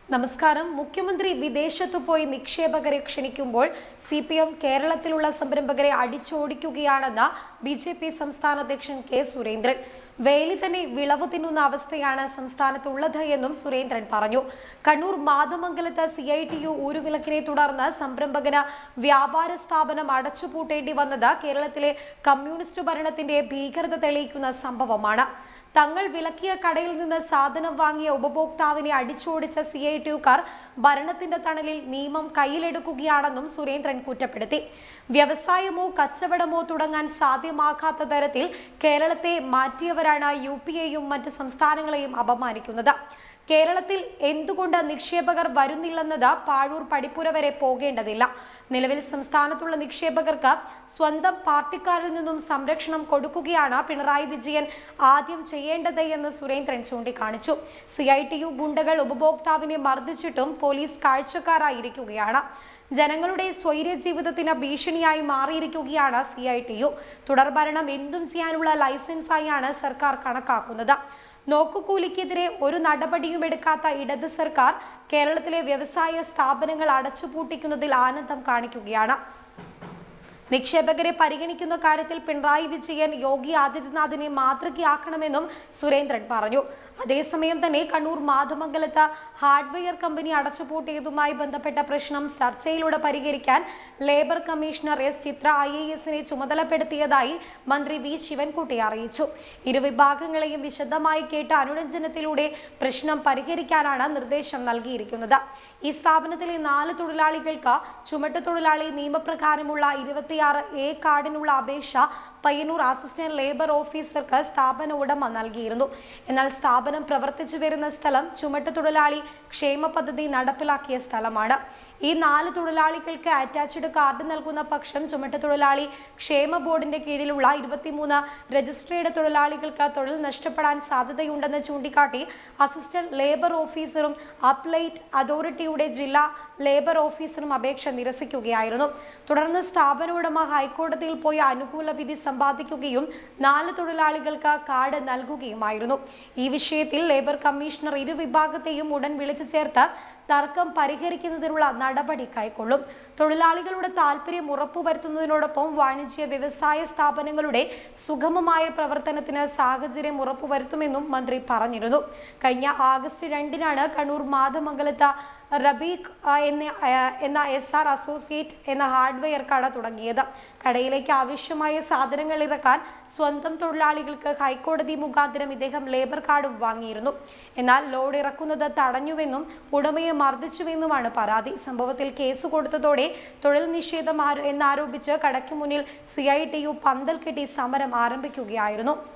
നമസ്കാരം മുഖ്യമന്ത്രി വിദേശത്തു പോയി നിക്ഷേപകരെ ക്ഷണിക്കുമ്പോൾ സി പി എം കേരളത്തിലുള്ള സംരംഭകരെ അടിച്ചോടിക്കുകയാണെന്ന് ബി ജെ പി സംസ്ഥാന അധ്യക്ഷൻ കെ സുരേന്ദ്രൻ വേലി തന്നെ വിളവ് തിന്നുന്ന അവസ്ഥയാണ് സംസ്ഥാനത്തുള്ളത് എന്നും സുരേന്ദ്രൻ പറഞ്ഞു കണ്ണൂർ മാതമംഗലത്ത് സി ഐ ടി യു ഊരുവിലക്കിനെ തുടർന്ന് സംരംഭകന് വ്യാപാര സ്ഥാപനം അടച്ചുപൂട്ടേണ്ടി വന്നത് കേരളത്തിലെ കമ്മ്യൂണിസ്റ്റ് ഭരണത്തിന്റെ ഭീകരത തെളിയിക്കുന്ന സംഭവമാണ് തങ്ങൾ വിലക്കിയ കടയിൽ നിന്ന് സാധനം വാങ്ങിയ ഉപഭോക്താവിനെ അടിച്ചോടിച്ച സി ഐ ടിയുക്കാർ ഭരണത്തിന്റെ തണലിൽ നിയമം കയ്യിലെടുക്കുകയാണെന്നും സുരേന്ദ്രൻ കുറ്റപ്പെടുത്തി വ്യവസായമോ കച്ചവടമോ തുടങ്ങാൻ സാധ്യമാകാത്ത തരത്തിൽ കേരളത്തെ മാറ്റിയവരാണ് യു പി എയും മറ്റ് സംസ്ഥാനങ്ങളെയും അപമാനിക്കുന്നത് കേരളത്തിൽ എന്തുകൊണ്ട് നിക്ഷേപകർ വരുന്നില്ലെന്നത് പാഴൂർ പടിപ്പുര വരെ പോകേണ്ടതില്ല നിലവിൽ സംസ്ഥാനത്തുള്ള നിക്ഷേപകർക്ക് സ്വന്തം പാർട്ടിക്കാരിൽ നിന്നും സംരക്ഷണം കൊടുക്കുകയാണ് പിണറായി വിജയൻ ആദ്യം ചെയ്യേണ്ടത് എന്ന് സുരേന്ദ്രൻ ചൂണ്ടിക്കാണിച്ചു സി ഐ ടി യു ഗുണ്ടകൾ ഉപഭോക്താവിനെ മർദ്ദിച്ചിട്ടും പോലീസ് കാഴ്ചക്കാരായിരിക്കുകയാണ് ജനങ്ങളുടെ സ്വൈര്യ ജീവിതത്തിന് ഭീഷണിയായി മാറിയിരിക്കുകയാണ് സി ഐ ടി യു തുടർഭരണം എന്തും ചെയ്യാനുള്ള ലൈസൻസായാണ് സർക്കാർ കണക്കാക്കുന്നത് നോക്കുകൂലിക്കെതിരെ ഒരു നടപടിയും എടുക്കാത്ത ഇടത് സർക്കാർ കേരളത്തിലെ വ്യവസായ സ്ഥാപനങ്ങൾ അടച്ചുപൂട്ടിക്കുന്നതിൽ ആനന്ദം കാണിക്കുകയാണ് നിക്ഷേപകരെ പരിഗണിക്കുന്ന കാര്യത്തിൽ പിണറായി വിജയൻ യോഗി ആദിത്യനാഥിനെ മാതൃകയാക്കണമെന്നും സുരേന്ദ്രൻ പറഞ്ഞു അതേസമയം തന്നെ കണ്ണൂർ മാതമംഗലത്ത് ഹാർഡ്വെയർ കമ്പനി അടച്ചുപൂട്ടിയതുമായി ബന്ധപ്പെട്ട പ്രശ്നം ചർച്ചയിലൂടെ പരിഹരിക്കാൻ labour commissioner S Chitra I A എസിനെ ചുമതലപ്പെടുത്തിയതായി മന്ത്രി വി ശിവൻകുട്ടി അറിയിച്ചു ഇരുവിഭാഗങ്ങളെയും വിശദമായി കേട്ട് അനുരഞ്ജനത്തിലൂടെ പ്രശ്നം പരിഹരിക്കാനാണ് നിർദ്ദേശം നൽകിയിരിക്കുന്നത് ഈ സ്ഥാപനത്തിലെ നാല് തൊഴിലാളികൾക്ക് ചുമട്ട് തൊഴിലാളി നിയമപ്രകാരമുള്ള ഇരുപത്തിയാറ് എ കാർഡിനുള്ള അപേക്ഷ പയ്യന്നൂർ അസിസ്റ്റന്റ് ലേബർ ഓഫീസർക്ക് സ്ഥാപന ഉടമ നൽകിയിരുന്നു എന്നാൽ സ്ഥാപനം പ്രവർത്തിച്ചു വരുന്ന സ്ഥലം ചുമട്ട് തൊഴിലാളി ക്ഷേമ പദ്ധതി നടപ്പിലാക്കിയ സ്ഥലമാണ് ഈ നാല് തൊഴിലാളികൾക്ക് അറ്റാച്ച്ഡ് കാർഡ് നൽകുന്ന പക്ഷം ചുമട്ട് തൊഴിലാളി ക്ഷേമ ബോർഡിന്റെ കീഴിലുള്ള ഇരുപത്തിമൂന്ന് രജിസ്ട്രേഡ് തൊഴിലാളികൾക്ക് തൊഴിൽ നഷ്ടപ്പെടാൻ സാധ്യതയുണ്ടെന്ന് ചൂണ്ടിക്കാട്ടി അസിസ്റ്റന്റ് ലേബർ ഓഫീസറും അപ്ലൈറ്റ് അതോറിറ്റിയുടെ ജില്ലാ ലേബർ ഓഫീസറും അപേക്ഷ നിരസിക്കുകയായിരുന്നു തുടർന്ന് സ്ഥാപന ഉടമ ഹൈക്കോടതിയിൽ പോയി അനുകൂല വിധി സമ്പാദിക്കുകയും നാല് തൊഴിലാളികൾക്ക് കാർഡ് നൽകുകയുമായിരുന്നു ഈ വിഷയത്തിൽ ലേബർ കമ്മീഷണർ ഇരുവിഭാഗത്തെയും ഉടൻ വിളിച്ചു ചേർത്ത് തർക്കം പരിഹരിക്കുന്നതിനുള്ള നടപടി കൈക്കൊള്ളും തൊഴിലാളികളുടെ താല്പര്യം ഉറപ്പുവരുത്തുന്നതിനോടൊപ്പം വാണിജ്യ വ്യവസായ സ്ഥാപനങ്ങളുടെ സുഗമമായ പ്രവർത്തനത്തിന് സാഹചര്യം ഉറപ്പുവരുത്തുമെന്നും മന്ത്രി പറഞ്ഞിരുന്നു കഴിഞ്ഞ ആഗസ്റ്റ് രണ്ടിനാണ് കണ്ണൂർ മാതമംഗലത്ത് റബീഖ് ആ, എന്ന ആ, എന്ന എസ് ആർ അസോസിയേറ്റ് എന്ന ഹാർഡ്വെയർ കട തുടങ്ങിയത് കടയിലേക്ക് ആവശ്യമായ സാധനങ്ങൾ ഇറക്കാൻ സ്വന്തം തൊഴിലാളികൾക്ക് ഹൈക്കോടതി മുഖാന്തരം ഇദ്ദേഹം ലേബർ കാർഡും വാങ്ങിയിരുന്നു എന്നാൽ ലോഡ് ഇറക്കുന്നത് തടഞ്ഞുവെന്നും ഉടമയെ മർദ്ദിച്ചുവെന്നുമാണ് പരാതി സംഭവത്തിൽ കേസ് കൊടുത്തതോടെ തൊഴിൽ നിഷേധം ആരോ- എന്നാരോപിച്ച് കടയ്ക്ക് മുന്നിൽ സി ഐ ടി യു പന്തൽ കെട്ടി സമരം ആരംഭിക്കുകയായിരുന്നു